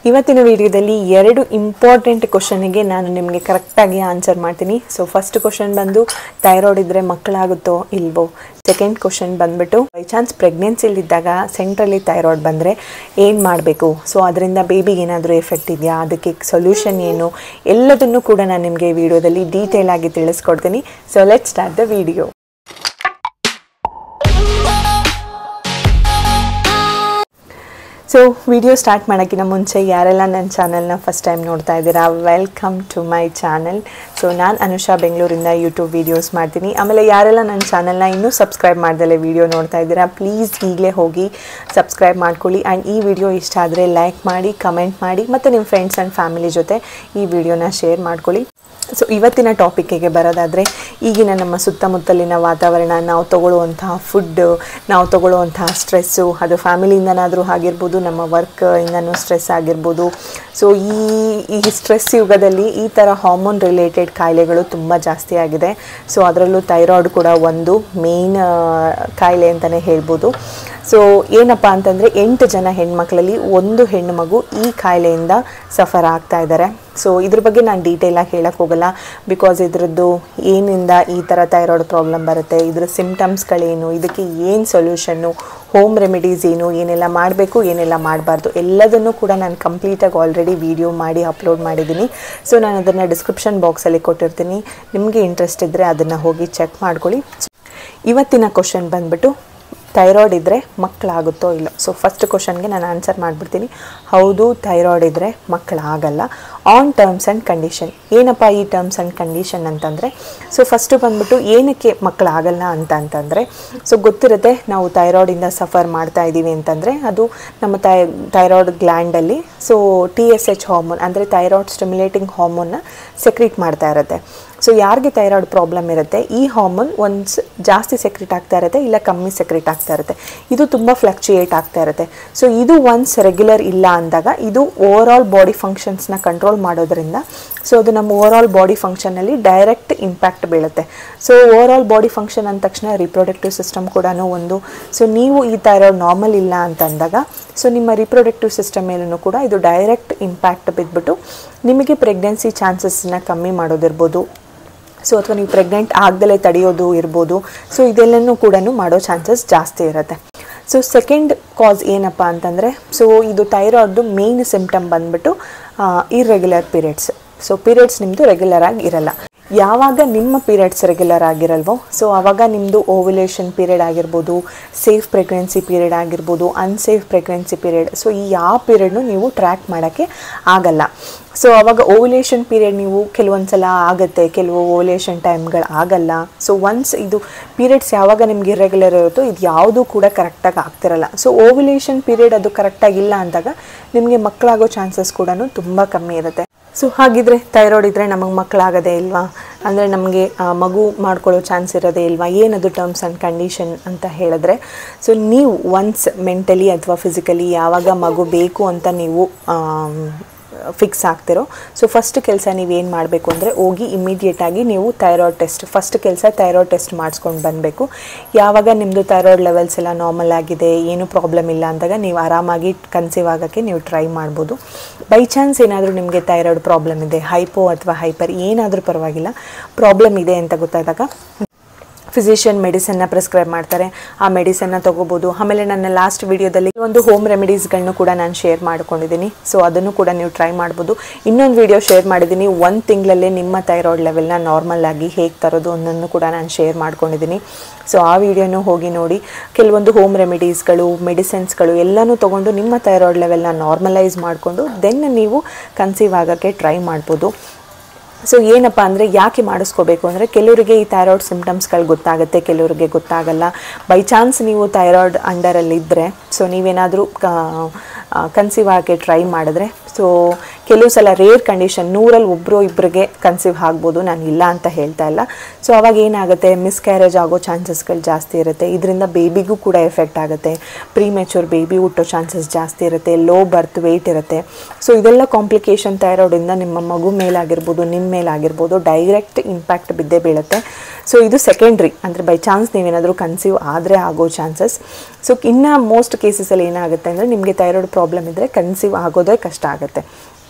ಇವತ್ತಿನ ವಿಡಿಯೋದಲ್ಲಿ ಎರಡು ಇಂಪಾರ್ಟೆಂಟ್ ಕ್ವಶನಿಗೆ ನಾನು ನಿಮಗೆ ಕರೆಕ್ಟಾಗಿ ಆನ್ಸರ್ ಮಾಡ್ತೀನಿ ಸೊ ಫಸ್ಟ್ ಕ್ವಶನ್ ಬಂದು ಥೈರಾಯ್ಡ್ ಇದ್ದರೆ ಮಕ್ಕಳಾಗುತ್ತೋ ಇಲ್ವೋ ಸೆಕೆಂಡ್ ಕ್ವಶನ್ ಬಂದ್ಬಿಟ್ಟು ಬೈ ಚಾನ್ಸ್ ಪ್ರೆಗ್ನೆನ್ಸಿಲಿದ್ದಾಗ ಸೆಂಟ್ರಲ್ಲಿ ಥೈರಾಯ್ಡ್ ಬಂದರೆ ಏನು ಮಾಡಬೇಕು ಸೊ ಅದರಿಂದ ಬೇಬಿಗೆ ಏನಾದರೂ ಎಫೆಕ್ಟ್ ಇದೆಯಾ ಅದಕ್ಕೆ ಸೊಲ್ಯೂಷನ್ ಏನು ಎಲ್ಲದನ್ನು ಕೂಡ ನಾನು ನಿಮಗೆ ವಿಡಿಯೋದಲ್ಲಿ ಡೀಟೇಲ್ ಆಗಿ ತಿಳಿಸ್ಕೊಡ್ತೀನಿ so let start the video so video start ಮಾಡೋಕ್ಕಿಂತ ಮುಂಚೆ ಯಾರೆಲ್ಲ ನನ್ನ ಚಾನಲ್ನ ಫಸ್ಟ್ ಟೈಮ್ ನೋಡ್ತಾ ಇದ್ದೀರಾ welcome to my channel so ನಾನು ಅನುಷಾ ಬೆಂಗಳೂರಿಂದ ಯೂಟ್ಯೂಬ್ ವೀಡಿಯೋಸ್ ಮಾಡ್ತೀನಿ ಆಮೇಲೆ ಯಾರೆಲ್ಲ ನನ್ನ ಚಾನಲ್ನ ಇನ್ನೂ ಸಬ್ಸ್ಕ್ರೈಬ್ ಮಾಡ್ದಲೇ ವಿಡಿಯೋ ನೋಡ್ತಾ ಇದ್ದೀರಾ ಪ್ಲೀಸ್ ಈಗಲೇ ಹೋಗಿ ಸಬ್ಸ್ಕ್ರೈಬ್ ಮಾಡ್ಕೊಳ್ಳಿ ಆ್ಯಂಡ್ ಈ ವಿಡಿಯೋ ಇಷ್ಟ ಆದರೆ ಲೈಕ್ ಮಾಡಿ ಕಮೆಂಟ್ ಮಾಡಿ ಮತ್ತು ನಿಮ್ಮ ಫ್ರೆಂಡ್ಸ್ ಆ್ಯಂಡ್ ಫ್ಯಾಮಿಲಿ ಜೊತೆ ಈ ವಿಡಿಯೋನ ಶೇರ್ ಮಾಡ್ಕೊಳ್ಳಿ ಸೊ ಇವತ್ತಿನ ಟಾಪಿಕ್ಕಿಗೆ ಬರೋದಾದರೆ ಈಗಿನ ನಮ್ಮ ಸುತ್ತಮುತ್ತಲಿನ ವಾತಾವರಣ ನಾವು ತಗೊಳ್ಳುವಂತಹ ಫುಡ್ ನಾವು ತಗೊಳ್ಳುವಂತಹ ಸ್ಟ್ರೆಸ್ಸು ಅದು ಫ್ಯಾಮಿಲಿಯಿಂದನಾದರೂ ಆಗಿರ್ಬೋದು ನಮ್ಮ ವರ್ಕ್ ಇಂದನೂ ಸ್ಟ್ರೆಸ್ ಆಗಿರ್ಬೋದು ಸೊ ಈ ಈ ಸ್ಟ್ರೆಸ್ ಯುಗದಲ್ಲಿ ಈ ಥರ ಹಾರ್ಮೋನ್ ರಿಲೇಟೆಡ್ ಕಾಯಿಲೆಗಳು ತುಂಬ ಜಾಸ್ತಿ ಆಗಿದೆ ಸೊ ಅದರಲ್ಲೂ ಥೈರಾಯ್ಡ್ ಕೂಡ ಒಂದು ಮೇಯ್ನ್ ಕಾಯಿಲೆ ಅಂತಲೇ ಹೇಳ್ಬೋದು ಸೊ ಏನಪ್ಪ ಅಂತಂದರೆ ಎಂಟು ಜನ ಹೆಣ್ಮಕ್ಳಲ್ಲಿ ಒಂದು ಹೆಣ್ಣು ಮಗು ಈ ಕಾಯಿಲೆಯಿಂದ ಸಫರ್ ಆಗ್ತಾ ಇದ್ದಾರೆ ಸೊ ಇದ್ರ ಬಗ್ಗೆ ನಾನು ಡೀಟೇಲಾಗಿ ಹೇಳಕ್ಕೆ ಹೋಗಲ್ಲ ಬಿಕಾಸ್ ಇದ್ರದ್ದು ಏನಿಂದ ಈ ಥರ ಥೈರಾಯ್ಡ್ ಪ್ರಾಬ್ಲಮ್ ಬರುತ್ತೆ ಇದ್ರ ಸಿಮ್ಟಮ್ಸ್ಗಳೇನು ಇದಕ್ಕೆ ಏನು ಸೊಲ್ಯೂಷನ್ನು ಹೋಮ್ ರೆಮಿಡೀಸ್ ಏನು ಏನೆಲ್ಲ ಮಾಡಬೇಕು ಏನೆಲ್ಲ ಮಾಡಬಾರ್ದು ಎಲ್ಲದನ್ನು ಕೂಡ ನಾನು ಕಂಪ್ಲೀಟಾಗಿ ಆಲ್ರೆಡಿ ವಿಡಿಯೋ ಮಾಡಿ ಅಪ್ಲೋಡ್ ಮಾಡಿದ್ದೀನಿ ಸೊ ನಾನು ಅದನ್ನು ಡಿಸ್ಕ್ರಿಪ್ಷನ್ ಬಾಕ್ಸಲ್ಲಿ ಕೊಟ್ಟಿರ್ತೀನಿ ನಿಮಗೆ ಇಂಟ್ರೆಸ್ಟ್ ಇದ್ದರೆ ಅದನ್ನು ಹೋಗಿ ಚೆಕ್ ಮಾಡ್ಕೊಳ್ಳಿ ಇವತ್ತಿನ ಕ್ವಶನ್ ಬಂದ್ಬಿಟ್ಟು ಥೈರಾಯ್ಡ್ ಇದ್ದರೆ ಮಕ್ಕಳಾಗುತ್ತೋ ಇಲ್ಲ ಸೊ ಫಸ್ಟ್ ಕ್ವಶನ್ಗೆ ನಾನು ಆನ್ಸರ್ ಮಾಡಿಬಿಡ್ತೀನಿ ಹೌದು ಥೈರಾಯ್ಡ್ ಇದ್ದರೆ ಮಕ್ಕಳಾಗಲ್ಲ ಆನ್ ಟರ್ಮ್ಸ್ ಆ್ಯಂಡ್ ಕಂಡೀಷನ್ ಏನಪ್ಪ ಈ ಟರ್ಮ್ಸ್ ಆ್ಯಂಡ್ ಕಂಡೀಷನ್ ಅಂತಂದರೆ ಸೊ ಫಸ್ಟು ಬಂದ್ಬಿಟ್ಟು ಏನಕ್ಕೆ ಮಕ್ಕಳಾಗಲ್ಲ ಅಂತ ಅಂತಂದರೆ ಸೊ ಗೊತ್ತಿರುತ್ತೆ ನಾವು ಥೈರಾಯ್ಡಿಂದ ಸಫರ್ ಮಾಡ್ತಾ ಇದ್ದೀವಿ ಅಂತಂದರೆ ಅದು ನಮ್ಮ ಥೈ ಥೈರಾಯ್ಡ್ ಗ್ಲ್ಯಾಂಡಲ್ಲಿ so T S H hormone ಅಂದರೆ ಥೈರಾಯ್ಡ್ ಸ್ಟಿಮ್ಯುಲೇಟಿಂಗ್ ಹಾರ್ಮೋನ್ನ ಸೆಕ್ರೀಟ್ ಮಾಡ್ತಾ ಇರುತ್ತೆ ಸೊ ಯಾರಿಗೆ ಥೈರಾಯ್ಡ್ ಪ್ರಾಬ್ಲಮ್ ಇರುತ್ತೆ ಈ ಹಾರ್ಮೋನ್ ಒನ್ಸ್ ಜಾಸ್ತಿ ಸೆಕ್ರೆಟ್ ಆಗ್ತಾ ಇರುತ್ತೆ ಇಲ್ಲ ಕಮ್ಮಿ ಸೆಕ್ರೆಟ್ ಆಗ್ತಾ ಇರುತ್ತೆ ಇದು ತುಂಬ ಫ್ಲಕ್ಚುಯೇಟ್ ಆಗ್ತಾ ಇರುತ್ತೆ ಸೊ ಇದು ಒನ್ಸ್ ರೆಗ್ಯುಲರ್ ಇಲ್ಲ ಅಂದಾಗ ಇದು ಓವರ್ ಆಲ್ ಬಾಡಿ ಫಂಕ್ಷನ್ಸ್ನ ಕಂಟ್ರೋಲ್ ಮಾಡೋದ್ರಿಂದ ಸೊ ಅದು ನಮ್ಮ ಓವರ್ ಆಲ್ ಬಾಡಿ ಫಂಕ್ಷನಲ್ಲಿ ಡೈರೆಕ್ಟ್ ಇಂಪ್ಯಾಕ್ಟ್ ಬೀಳುತ್ತೆ so overall body function ಅಂದ ತಕ್ಷಣ ರಿಪ್ರೊಡಕ್ಟಿವ್ ಸಿಸ್ಟಮ್ ಕೂಡ ಒಂದು ಸೊ ನೀವು ಈ ಥೈರಾಯ್ಡ್ ನಾರ್ಮಲ್ ಇಲ್ಲ ಅಂತ ಅಂದಾಗ ಸೊ ನಿಮ್ಮ ರಿಪ್ರೊಡಕ್ಟಿವ್ ಸಿಸ್ಟಮ್ ಮೇಲೂ ಕೂಡ ಇದು ಡೈರೆಕ್ಟ್ ಇಂಪ್ಯಾಕ್ಟ್ ಬಿದ್ದುಬಿಟ್ಟು ನಿಮಗೆ ಪ್ರೆಗ್ನೆನ್ಸಿ ಚಾನ್ಸಸ್ನ ಕಮ್ಮಿ ಮಾಡೋದಿರ್ಬೋದು ಸೊ ಅಥವಾ ನೀವು ಪ್ರೆಗ್ನೆಂಟ್ ಆಗದಲ್ಲೇ ತಡೆಯೋದು ಇರ್ಬೋದು ಸೊ ಇದೆಲ್ಲನೂ ಕೂಡ ಮಾಡೋ ಚಾನ್ಸಸ್ ಜಾಸ್ತಿ ಇರುತ್ತೆ ಸೊ ಸೆಕೆಂಡ್ ಕಾಸ್ ಏನಪ್ಪ ಅಂತಂದರೆ ಸೊ ಇದು ಥೈರಾಯ್ಡ್ದು ಮೇಯ್ನ್ ಸಿಂಪ್ಟಮ್ ಬಂದ್ಬಿಟ್ಟು ಇರ್ರೆಗ್ಯುಲರ್ ಪೀರಿಯಡ್ಸ್ ಸೊ ಪೀರಿಯಡ್ಸ್ ನಿಮ್ಮದು ರೆಗ್ಯುಲರ್ ಆಗಿ ಇರಲ್ಲ ಯಾವಾಗ ನಿಮ್ಮ ಪೀರಿಯಡ್ಸ್ ರೆಗ್ಯುಲರ್ ಆಗಿರಲ್ವೋ ಸೊ ಆವಾಗ ನಿಮ್ಮದು ಓವ್ಯುಲೇಷನ್ ಪೀರಿಯಡ್ ಆಗಿರ್ಬೋದು ಸೇಫ್ ಪ್ರೆಗ್ನೆನ್ಸಿ ಪೀರಿಯಡ್ ಆಗಿರ್ಬೋದು ಅನ್ಸೇಫ್ ಪ್ರೆಗ್ನೆನ್ಸಿ ಪೀರಿಯಡ್ ಸೊ ಈ ಯಾವ ಪೀರಿಯಡ್ನು ನೀವು ಟ್ರ್ಯಾಕ್ ಮಾಡೋಕ್ಕೆ ಆಗಲ್ಲ ಸೊ ಅವಾಗ ಓವ್ಯುಲೇಷನ್ ಪೀರಿಯಡ್ ನೀವು ಕೆಲವೊಂದು ಸಲ ಆಗುತ್ತೆ ಕೆಲವು ಓವ್ಯುಲೇಷನ್ ಟೈಮ್ಗಳು ಆಗಲ್ಲ ಸೊ ಒನ್ಸ್ ಇದು ಪೀರಿಯಡ್ಸ್ ಯಾವಾಗ ನಿಮ್ಗೆ ಇರ್ರೆಗ್ಯುಲರ್ ಇರುತ್ತೋ ಇದು ಯಾವುದೂ ಕೂಡ ಕರೆಕ್ಟಾಗಿ ಆಗ್ತಿರಲ್ಲ ಸೊ ಓವ್ಯುಲೇಷನ್ ಪೀರಿಯಡ್ ಅದು ಕರೆಕ್ಟಾಗಿಲ್ಲ ಅಂದಾಗ ನಿಮಗೆ ಮಕ್ಕಳಾಗೋ ಚಾನ್ಸಸ್ ಕೂಡ ತುಂಬ ಕಮ್ಮಿ ಇರುತ್ತೆ ಸೊ ಹಾಗಿದ್ರೆ ಥೈರಾಯ್ಡ್ ಇದ್ದರೆ ನಮಗೆ ಮಕ್ಕಳಾಗದೇ ಇಲ್ವಾ ಅಂದರೆ ನಮಗೆ ಮಗು ಮಾಡ್ಕೊಳ್ಳೋ ಚಾನ್ಸ್ ಇರೋದೇ ಇಲ್ವಾ ಏನದು ಟರ್ಮ್ಸ್ ಆ್ಯಂಡ್ ಕಂಡೀಷನ್ ಅಂತ ಹೇಳಿದ್ರೆ ಸೊ ನೀವು ಒನ್ಸ್ ಮೆಂಟಲಿ ಅಥವಾ ಫಿಸಿಕಲಿ ಯಾವಾಗ ಮಗು ಬೇಕು ಅಂತ ನೀವು ಫಿಕ್ಸ್ ಆಗ್ತಿರೋ ಸೊ ಫಸ್ಟ್ ಕೆಲಸ ನೀವೇನು ಮಾಡಬೇಕು ಅಂದರೆ ಹೋಗಿ ಇಮಿಡಿಯೇಟಾಗಿ ನೀವು ಥೈರಾಯ್ಡ್ ಟೆಸ್ಟ್ ಫಸ್ಟ್ ಕೆಲಸ ಥೈರಾಯ್ಡ್ ಟೆಸ್ಟ್ ಮಾಡಿಸ್ಕೊಂಡು ಬರಬೇಕು ಯಾವಾಗ ನಿಮ್ಮದು ಥೈರಾಯ್ಡ್ ಲೆವೆಲ್ಸ್ ಎಲ್ಲ ನಾರ್ಮಲ್ ಆಗಿದೆ ಏನೂ ಪ್ರಾಬ್ಲಮ್ ಇಲ್ಲ ಅಂದಾಗ ನೀವು ಆರಾಮಾಗಿ ಕನ್ಸೀವ್ ಆಗೋಕ್ಕೆ ನೀವು ಟ್ರೈ ಮಾಡ್ಬೋದು ಬೈ ಚಾನ್ಸ್ ಏನಾದರೂ ನಿಮಗೆ ಥೈರಾಯ್ಡ್ ಪ್ರಾಬ್ಲಮ್ ಇದೆ ಹೈಪೋ ಅಥವಾ ಹೈಪರ್ ಏನಾದರೂ ಪರವಾಗಿಲ್ಲ ಪ್ರಾಬ್ಲಮ್ ಇದೆ ಅಂತ ಗೊತ್ತಾದಾಗ ಫಿಸಿಷಿಯನ್ ಮೆಡಿಸನ್ನ ಪ್ರಿಸ್ಕ್ರೈಬ್ ಮಾಡ್ತಾರೆ ಆ ಮೆಡಿಸನ್ನ ತೊಗೋಬೋದು ಆಮೇಲೆ ನನ್ನ ಲಾಸ್ಟ್ ವಿಡಿಯೋದಲ್ಲಿ ಒಂದು ಹೋಮ್ ರೆಮಿಡೀಸ್ಗಳನ್ನೂ ಕೂಡ ನಾನು ಶೇರ್ ಮಾಡ್ಕೊಂಡಿದ್ದೀನಿ ಸೊ ಅದನ್ನು ಕೂಡ ನೀವು ಟ್ರೈ ಮಾಡ್ಬೋದು ಇನ್ನೊಂದು ವಿಡಿಯೋ ಶೇರ್ ಮಾಡಿದ್ದೀನಿ ಒಂದು ತಿಂಗಳಲ್ಲೇ ನಿಮ್ಮ ಥೈರಾಯ್ಡ್ ಲೆವೆಲ್ನ ನಾರ್ಮಲ್ ಆಗಿ ಹೇಗೆ ತರೋದು ಅನ್ನೋದನ್ನು ಕೂಡ ನಾನು ಶೇರ್ ಮಾಡ್ಕೊಂಡಿದ್ದೀನಿ ಸೊ ಆ ವಿಡಿಯೋನೂ ಹೋಗಿ ನೋಡಿ ಕೆಲವೊಂದು ಹೋಮ್ ರೆಮಿಡೀಸ್ಗಳು ಮೆಡಿಸಿನ್ಸ್ಗಳು ಎಲ್ಲನೂ ತೊಗೊಂಡು ನಿಮ್ಮ ಥೈರಾಯ್ಡ್ ಲೆವೆಲ್ನ ನಾರ್ಮಲೈಸ್ ಮಾಡಿಕೊಂಡು ದೆನ್ ನೀವು ಕನ್ಸೀವ್ ಆಗೋಕ್ಕೆ ಟ್ರೈ ಮಾಡ್ಬೋದು ಸೊ ಏನಪ್ಪ ಅಂದರೆ ಯಾಕೆ ಮಾಡಿಸ್ಕೋಬೇಕು ಅಂದರೆ ಕೆಲವರಿಗೆ ಈ ಥೈರಾಯ್ಡ್ ಸಿಮ್ಟಮ್ಸ್ಗಳು ಗೊತ್ತಾಗುತ್ತೆ ಕೆಲವರಿಗೆ ಗೊತ್ತಾಗಲ್ಲ ಬೈ ಚಾನ್ಸ್ ನೀವು ಥೈರಾಯ್ಡ್ ಅಂಡರಲ್ಲಿದ್ದರೆ ಸೊ ನೀವೇನಾದರೂ ಕನ್ಸೀವ್ ಆಗೋಕ್ಕೆ ಟ್ರೈ ಮಾಡಿದ್ರೆ ಸೊ ಕೆಲವು ಸಲ ರೇರ್ ಕಂಡೀಷನ್ ನೂರಲ್ಲಿ ಒಬ್ಬರು ಇಬ್ಬರಿಗೆ ಕನ್ಸೀವ್ ಆಗ್ಬೋದು ನಾನು ಇಲ್ಲ ಅಂತ ಹೇಳ್ತಾ ಇಲ್ಲ ಸೊ ಅವಾಗ ಏನಾಗುತ್ತೆ ಮಿಸ್ಕ್ಯಾರೇಜ್ ಆಗೋ ಚಾನ್ಸಸ್ಗಳು ಜಾಸ್ತಿ ಇರುತ್ತೆ ಇದರಿಂದ ಬೇಬಿಗೂ ಕೂಡ ಎಫೆಕ್ಟ್ ಆಗುತ್ತೆ ಪ್ರೀ ಮೆಚೂರ್ ಬೇಬಿ ಹುಟ್ಟೋ ಚಾನ್ಸಸ್ ಜಾಸ್ತಿ ಇರುತ್ತೆ ಲೋ ಬರ್ತ್ ವೆಯ್ಟ್ ಇರುತ್ತೆ ಸೊ ಇದೆಲ್ಲ ಕಾಂಪ್ಲಿಕೇಶನ್ ಥೈರಾಯ್ಡಿಂದ ನಿಮ್ಮ ಮಗು ಮೇಲಾಗಿರ್ಬೋದು ನಿಮ್ಮ ಮೇಲಾಗಿರ್ಬೋದು ಡೈರೆಕ್ಟ್ ಇಂಪ್ಯಾಕ್ಟ್ ಬಿದ್ದೇ ಬೀಳುತ್ತೆ ಸೊ ಇದು ಸೆಕೆಂಡ್ರಿ ಅಂದರೆ ಬೈ ಚಾನ್ಸ್ ನೀವೇನಾದರೂ ಕನ್ಸೀವ್ ಆದರೆ ಆಗೋ ಚಾನ್ಸಸ್ ಸೊ ಇನ್ನು ಮೋಸ್ಟ್ ಕೇಸಸಲ್ಲಿ ಏನಾಗುತ್ತೆ ಅಂದರೆ ನಿಮಗೆ ಥೈರಾಯ್ಡ್ ಪ್ರಾಬ್ಲಮ್ ಇದ್ದರೆ ಕನ್ಸೀವ್ ಆಗೋದೇ ಕಷ್ಟ ಆಗುತ್ತೆ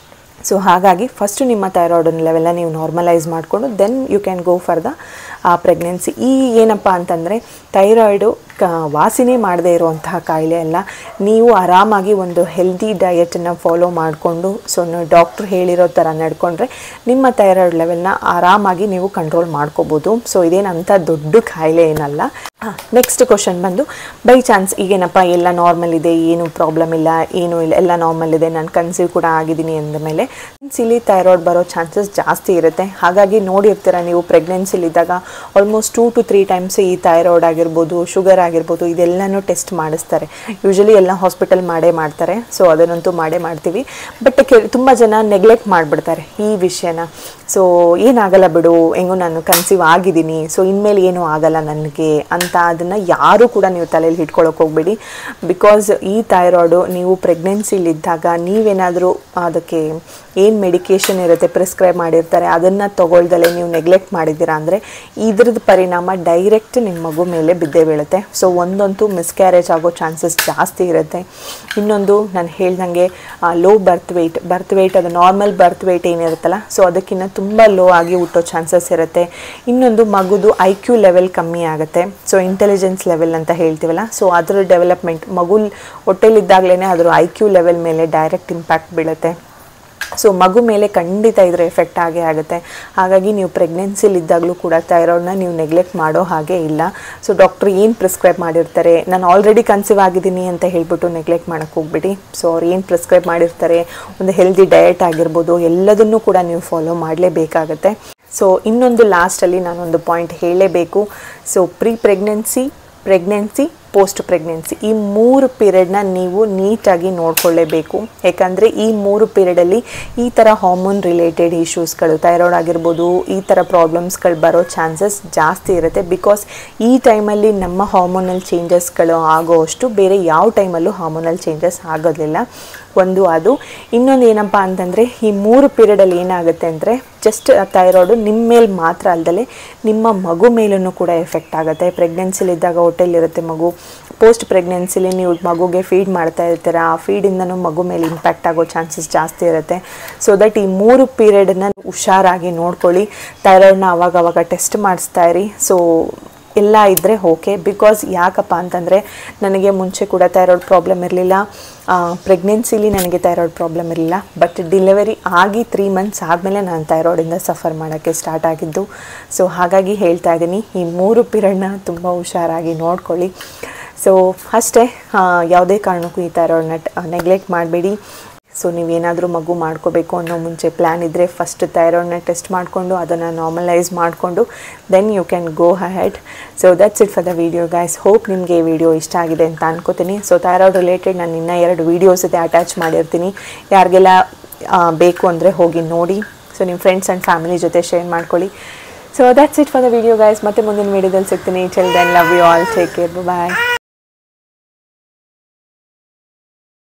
ಸೊ ಹಾಗಾಗಿ ಫಸ್ಟು ನಿಮ್ಮ ಥೈರಾಯ್ಡ್ ಲೆವೆಲ್ಲ ನೀವು ನಾರ್ಮಲೈಸ್ ಮಾಡಿಕೊಂಡು then you can go for the pregnancy ಈ ಏನಪ್ಪ ಅಂತಂದರೆ ಥೈರಾಯ್ಡು ಕ ವಾಸಿನೇ ಮಾಡದೇ ಇರುವಂತಹ ಕಾಯಿಲೆ ಅಲ್ಲ ನೀವು ಆರಾಮಾಗಿ ಒಂದು ಹೆಲ್ದಿ ಡಯಟನ್ನು ಫಾಲೋ ಮಾಡಿಕೊಂಡು ಸೊ ನೀವು ಡಾಕ್ಟ್ರ್ ಹೇಳಿರೋ ಥರ ನಡ್ಕೊಂಡ್ರೆ ನಿಮ್ಮ ಥೈರಾಯ್ಡ್ ಲೆವೆಲ್ನ ಆರಾಮಾಗಿ ನೀವು ಕಂಟ್ರೋಲ್ ಮಾಡ್ಕೋಬೋದು ಸೊ ಇದೇನು ಅಂಥ ದೊಡ್ಡ ಕಾಯಿಲೆ ಏನಲ್ಲ ನೆಕ್ಸ್ಟ್ ಕ್ವಶನ್ ಬಂದು ಬೈ ಚಾನ್ಸ್ ಈಗೇನಪ್ಪ ಎಲ್ಲ ನಾರ್ಮಲ್ ಇದೆ ಏನು ಪ್ರಾಬ್ಲಮ್ ಇಲ್ಲ ಏನು ಇಲ್ಲ ಎಲ್ಲ ನಾರ್ಮಲ್ ಇದೆ ನಾನು ಕನ್ಸೀವ್ ಕೂಡ ಆಗಿದ್ದೀನಿ ಅಂದಮೇಲೆ ಪ್ರೆಗ್ನೆನ್ಸಿಲಿ ಥೈರಾಯ್ಡ್ ಬರೋ ಚಾನ್ಸಸ್ ಜಾಸ್ತಿ ಇರುತ್ತೆ ಹಾಗಾಗಿ ನೋಡಿರ್ತೀರ ನೀವು ಪ್ರೆಗ್ನೆನ್ಸಿಲಿದ್ದಾಗ almost two to three times ಈ ಥೈರಾಯ್ಡ್ ಆಗಿರ್ಬೋದು ಶುಗರ್ ಆಗಿರ್ಬೋದು ಇದೆಲ್ಲನೂ ಟೆಸ್ಟ್ ಮಾಡಿಸ್ತಾರೆ ಯೂಶಲಿ ಎಲ್ಲ ಹಾಸ್ಪಿಟಲ್ ಮಾಡೇ ಮಾಡ್ತಾರೆ ಸೊ ಅದನ್ನಂತೂ ಮಾಡೇ ಮಾಡ್ತೀವಿ ಬಟ್ ಕೆ ತುಂಬ ಜನ ನೆಗ್ಲೆಕ್ಟ್ ಮಾಡಿಬಿಡ್ತಾರೆ ಈ ವಿಷಯನ ಸೊ ಏನಾಗಲ್ಲ ಬಿಡು ಹೆಂಗೋ ನಾನು ಕನ್ಸೀವ್ ಆಗಿದ್ದೀನಿ ಸೊ ಇನ್ಮೇಲೆ ಏನೂ ಆಗಲ್ಲ ನನಗೆ ಅಂತ ಅದನ್ನು ಯಾರೂ ಕೂಡ ನೀವು ತಲೆಯಲ್ಲಿ ಇಟ್ಕೊಳ್ಳೋಕೆ ಹೋಗ್ಬೇಡಿ ಬಿಕಾಸ್ ಈ ಥೈರಾಯ್ಡು ನೀವು ಪ್ರೆಗ್ನೆನ್ಸಿಲಿದ್ದಾಗ ನೀವೇನಾದರೂ ಅದಕ್ಕೆ ಏನು ಮೆಡಿಕೇಷನ್ ಇರುತ್ತೆ ಪ್ರಿಸ್ಕ್ರೈಬ್ ಮಾಡಿರ್ತಾರೆ ಅದನ್ನು ತೊಗೊಳ್ದಲೇ ನೀವು ನೆಗ್ಲೆಕ್ಟ್ ಮಾಡಿದ್ದೀರಾ ಅಂದರೆ ಇದ್ರದ್ದು ಪರಿಣಾಮ ಡೈರೆಕ್ಟ್ ನಿಮ್ಮ ಮಗು ಮೇಲೆ ಬಿದ್ದೇ ಬೀಳುತ್ತೆ ಸೊ ಒಂದಂತೂ ಮಿಸ್ಕ್ಯಾರೇಜ್ ಆಗೋ ಚಾನ್ಸಸ್ ಜಾಸ್ತಿ ಇರುತ್ತೆ ಇನ್ನೊಂದು ನಾನು ಹೇಳ್ದಂಗೆ low birth weight birth weight ಅದು ನಾರ್ಮಲ್ ಬರ್ತ್ ವೆಯ್ಟ್ ಏನಿರುತ್ತಲ್ಲ ಸೊ ಅದಕ್ಕಿಂತ ತುಂಬ ಲೋ ಆಗಿ ಹುಟ್ಟೋ ಚಾನ್ಸಸ್ ಇರುತ್ತೆ ಇನ್ನೊಂದು ಮಗುದು ಐ ಕ್ಯೂ ಲೆವೆಲ್ ಕಮ್ಮಿ ಆಗುತ್ತೆ ಸೊ ಇಂಟೆಲಿಜೆನ್ಸ್ ಲೆವೆಲ್ ಅಂತ ಹೇಳ್ತೀವಲ್ಲ ಸೊ ಅದರ ಡೆವಲಪ್ಮೆಂಟ್ ಮಗು ಹೊಟ್ಟೆಲಿದ್ದಾಗಲೇ ಅದರ ಐ ಕ್ಯೂ ಲೆವೆಲ್ ಮೇಲೆ ಡೈರೆಕ್ಟ್ ಇಂಪ್ಯಾಕ್ಟ್ ಬೀಳುತ್ತೆ ಸೊ ಮಗು ಮೇಲೆ ಖಂಡಿತ ಇದರ ಎಫೆಕ್ಟ್ ಆಗೇ ಆಗುತ್ತೆ ಹಾಗಾಗಿ ನೀವು ಪ್ರೆಗ್ನೆನ್ಸಿಲಿದ್ದಾಗಲೂ ಕೂಡ ಥೈರಾಯ್ಡ್ನ ನೀವು ನೆಗ್ಲೆಕ್ಟ್ ಮಾಡೋ ಹಾಗೆ ಇಲ್ಲ ಸೊ ಡಾಕ್ಟ್ರ್ ಏನು ಪ್ರಿಸ್ಕ್ರೈಬ್ ಮಾಡಿರ್ತಾರೆ ನಾನು ಆಲ್ರೆಡಿ ಕನ್ಸೀವ್ ಆಗಿದ್ದೀನಿ ಅಂತ ಹೇಳ್ಬಿಟ್ಟು ನೆಗ್ಲೆಕ್ಟ್ ಮಾಡೋಕ್ಕೆ ಹೋಗ್ಬಿಡಿ ಸೊ ಅವ್ರು ಏನು ಪ್ರಿಸ್ಕ್ರೈಬ್ ಮಾಡಿರ್ತಾರೆ ಒಂದು ಹೆಲ್ದಿ ಡಯಟ್ ಆಗಿರ್ಬೋದು ಎಲ್ಲದನ್ನೂ ಕೂಡ ನೀವು ಫಾಲೋ ಮಾಡಲೇಬೇಕಾಗತ್ತೆ ಸೊ ಇನ್ನೊಂದು ಲಾಸ್ಟಲ್ಲಿ ನಾನೊಂದು ಪಾಯಿಂಟ್ ಹೇಳಲೇಬೇಕು so pre pregnancy pregnancy post pregnancy ಈ ಮೂರು ಪೀರಿಯಡ್ನ ನೀವು ನೀಟಾಗಿ ನೋಡ್ಕೊಳ್ಳೇಬೇಕು ಯಾಕಂದರೆ ಈ ಮೂರು ಪೀರಿಯಡಲ್ಲಿ ಈ ಥರ ಹಾರ್ಮೋನ್ ರಿಲೇಟೆಡ್ ಇಶ್ಯೂಸ್ಗಳು ಥೈರಾಯ್ಡ್ ಆಗಿರ್ಬೋದು ಈ ಥರ ಪ್ರಾಬ್ಲಮ್ಸ್ಗಳು ಬರೋ ಚಾನ್ಸಸ್ ಜಾಸ್ತಿ ಇರುತ್ತೆ ಬಿಕಾಸ್ ಈ ಟೈಮಲ್ಲಿ ನಮ್ಮ ಹಾರ್ಮೋನಲ್ ಚೇಂಜಸ್ಗಳು ಆಗೋ ಅಷ್ಟು ಬೇರೆ ಯಾವ ಟೈಮಲ್ಲೂ ಹಾರ್ಮೋನಲ್ ಚೇಂಜಸ್ ಆಗೋದಿಲ್ಲ ಒಂದು ಅದು ಇನ್ನೊಂದು ಏನಪ್ಪ ಅಂತಂದರೆ ಈ ಮೂರು ಪೀರಿಯಡಲ್ಲಿ ಏನಾಗುತ್ತೆ ಅಂದರೆ ಜಸ್ಟ್ ಥೈರಾಯ್ಡು ನಿಮ್ಮ ಮೇಲೆ ಮಾತ್ರ ಅಲ್ಲದೆ ನಿಮ್ಮ ಮಗು ಮೇಲೂ ಕೂಡ ಎಫೆಕ್ಟ್ ಆಗುತ್ತೆ ಪ್ರೆಗ್ನೆನ್ಸಿಲಿದ್ದಾಗ ಹೊಟ್ಟೆಲಿರುತ್ತೆ ಮಗು ಪೋಸ್ಟ್ ಪ್ರೆಗ್ನೆನ್ಸಿಲಿ ನೀವು ಮಗುಗೆ ಫೀಡ್ ಮಾಡ್ತಾ ಇರ್ತೀರ ಆ ಫೀಡಿಂದನೂ ಮಗು ಮೇಲೆ ಇಂಪ್ಯಾಕ್ಟ್ ಆಗೋ ಚಾನ್ಸಸ್ ಜಾಸ್ತಿ ಇರುತ್ತೆ ಸೊ ದಟ್ ಈ ಮೂರು ಪೀರಿಯಡನ್ನ ಹುಷಾರಾಗಿ ನೋಡ್ಕೊಳ್ಳಿ ಥೈರಾಯ್ಡ್ನ ಅವಾಗ ಅವಾಗ ಟೆಸ್ಟ್ ಮಾಡಿಸ್ತಾ ಇರಿ ಸೊ ಎಲ್ಲ ಇದ್ದರೆ ಓಕೆ ಬಿಕಾಸ್ ಯಾಕಪ್ಪ ಅಂತಂದರೆ ನನಗೆ ಮುಂಚೆ ಕೂಡ ಥೈರಾಯ್ಡ್ ಪ್ರಾಬ್ಲಮ್ ಇರಲಿಲ್ಲ ಪ್ರೆಗ್ನೆನ್ಸಿಲಿ ನನಗೆ ಥೈರಾಯ್ಡ್ ಪ್ರಾಬ್ಲಮ್ ಇರಲಿಲ್ಲ ಬಟ್ ಡಿಲಿವರಿ ಆಗಿ ತ್ರೀ ಮಂತ್ಸ್ ಆದಮೇಲೆ ನಾನು ಥೈರಾಯ್ಡಿಂದ ಸಫರ್ ಮಾಡೋಕ್ಕೆ ಸ್ಟಾರ್ಟ್ ಆಗಿದ್ದು ಸೊ ಹಾಗಾಗಿ ಹೇಳ್ತಾ ಇದ್ದೀನಿ ಈ ಮೂರು ಪೀರಿಯಡ್ನ ತುಂಬ ಹುಷಾರಾಗಿ ನೋಡ್ಕೊಳ್ಳಿ ಸೊ ಅಷ್ಟೇ ಯಾವುದೇ ಕಾರಣಕ್ಕೂ ಈ ಥೈರಾಯ್ಡ್ನ ನೆಗ್ಲೆಕ್ಟ್ ಮಾಡಬೇಡಿ ಸೊ ನೀವೇನಾದರೂ ಮಗು ಮಾಡ್ಕೋಬೇಕು ಅನ್ನೋ ಮುಂಚೆ ಪ್ಲ್ಯಾನ್ ಇದ್ದರೆ ಫಸ್ಟ್ ಥೈರಾಯ್ಡ್ನ ಟೆಸ್ಟ್ ಮಾಡಿಕೊಂಡು ಅದನ್ನು ನಾರ್ಮಲೈಸ್ ಮಾಡಿಕೊಂಡು then you can go head so that's it for the video guys hope ನಿಮಗೆ ಈ ವಿಡಿಯೋ ಇಷ್ಟ ಆಗಿದೆ ಅಂತ ಅನ್ಕೋತೀನಿ ಸೊ ಥೈರಾಯ್ಡ್ ರಿಲೇಟೆಡ್ ನಾನು ಇನ್ನೂ ಎರಡು ವೀಡಿಯೋಸ್ ಇದೆ ಅಟ್ಯಾಚ್ ಮಾಡಿರ್ತೀನಿ ಯಾರಿಗೆಲ್ಲ ಬೇಕು ಅಂದರೆ ಹೋಗಿ ನೋಡಿ ಸೊ ನಿಮ್ಮ ಫ್ರೆಂಡ್ಸ್ ಆ್ಯಂಡ್ ಫ್ಯಾಮಿಲಿ ಜೊತೆ ಶೇರ್ ಮಾಡ್ಕೊಳ್ಳಿ so that's it for the video guys ಮತ್ತೆ ಮುಂದಿನ ವೀಡಿಯೋದಲ್ಲಿ ಸಿಗ್ತೀನಿ till then love you all take care bye